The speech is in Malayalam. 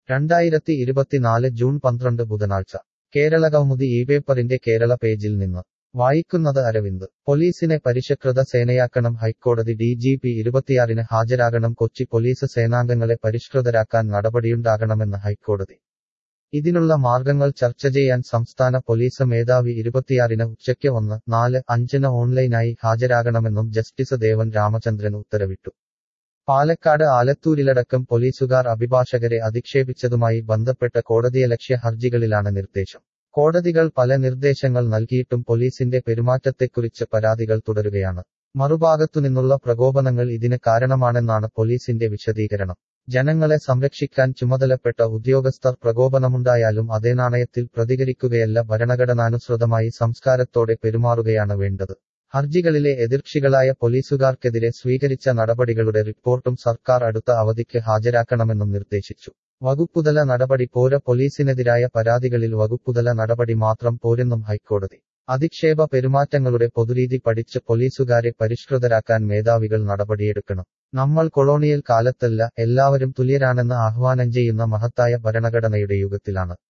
രണ്ടായിരത്തി ഇരുപത്തിനാല് ജൂൺ പന്ത്രണ്ട് ബുധനാഴ്ച കേരള കൗമുദി ഈ പേപ്പറിന്റെ കേരള പേജിൽ നിന്ന് വായിക്കുന്നത് അരവിന്ദ് പോലീസിനെ പരിഷ്കൃത സേനയാക്കണം ഹൈക്കോടതി ഡി ജി പി ഇരുപത്തിയാറിന് ഹാജരാകണം കൊച്ചി പോലീസ് സേനാംഗങ്ങളെ പരിഷ്കൃതരാക്കാൻ നടപടിയുണ്ടാകണമെന്ന് ഹൈക്കോടതി ഇതിനുള്ള മാർഗങ്ങൾ ചർച്ച ചെയ്യാൻ സംസ്ഥാന പോലീസ് മേധാവി ഇരുപത്തിയാറിന് ഉച്ചയ്ക്ക് ഒന്ന് നാല് അഞ്ചിന് ഓൺലൈനായി ഹാജരാകണമെന്നും ജസ്റ്റിസ് ദേവൻ രാമചന്ദ്രൻ ഉത്തരവിട്ടു പാലക്കാട് ആലത്തൂരിലടക്കം പോലീസുകാർ അഭിഭാഷകരെ അധിക്ഷേപിച്ചതുമായി ബന്ധപ്പെട്ട കോടതിയലക്ഷ്യ ഹർജികളിലാണ് നിർദ്ദേശം കോടതികൾ പല നിർദ്ദേശങ്ങൾ നൽകിയിട്ടും പോലീസിന്റെ പെരുമാറ്റത്തെക്കുറിച്ച് പരാതികൾ തുടരുകയാണ് മറുഭാഗത്തുനിന്നുള്ള പ്രകോപനങ്ങൾ ഇതിന് കാരണമാണെന്നാണ് പോലീസിന്റെ വിശദീകരണം ജനങ്ങളെ സംരക്ഷിക്കാൻ ചുമതലപ്പെട്ട ഉദ്യോഗസ്ഥർ പ്രകോപനമുണ്ടായാലും അതേ നാണയത്തിൽ പ്രതികരിക്കുകയല്ല ഭരണഘടനാനുസൃതമായി സംസ്കാരത്തോടെ പെരുമാറുകയാണ് വേണ്ടത് ഹർജികളിലെ എതിർക്ഷികളായ പോലീസുകാർക്കെതിരെ സ്വീകരിച്ച നടപടികളുടെ റിപ്പോർട്ടും സർക്കാർ അടുത്ത അവധിക്ക് ഹാജരാക്കണമെന്നും നിർദ്ദേശിച്ചു വകുപ്പുതല നടപടി പോര പോലീസിനെതിരായ പരാതികളിൽ വകുപ്പുതല നടപടി മാത്രം പോരെന്നും ഹൈക്കോടതി അധിക്ഷേപ പെരുമാറ്റങ്ങളുടെ പൊതുരീതി പഠിച്ച് പോലീസുകാരെ പരിഷ്കൃതരാക്കാൻ മേധാവികൾ നടപടിയെടുക്കണം നമ്മൾ കൊളോണിയൽ കാലത്തല്ല എല്ലാവരും തുല്യരാണെന്ന് ആഹ്വാനം ചെയ്യുന്ന മഹത്തായ ഭരണഘടനയുടെ യുഗത്തിലാണ്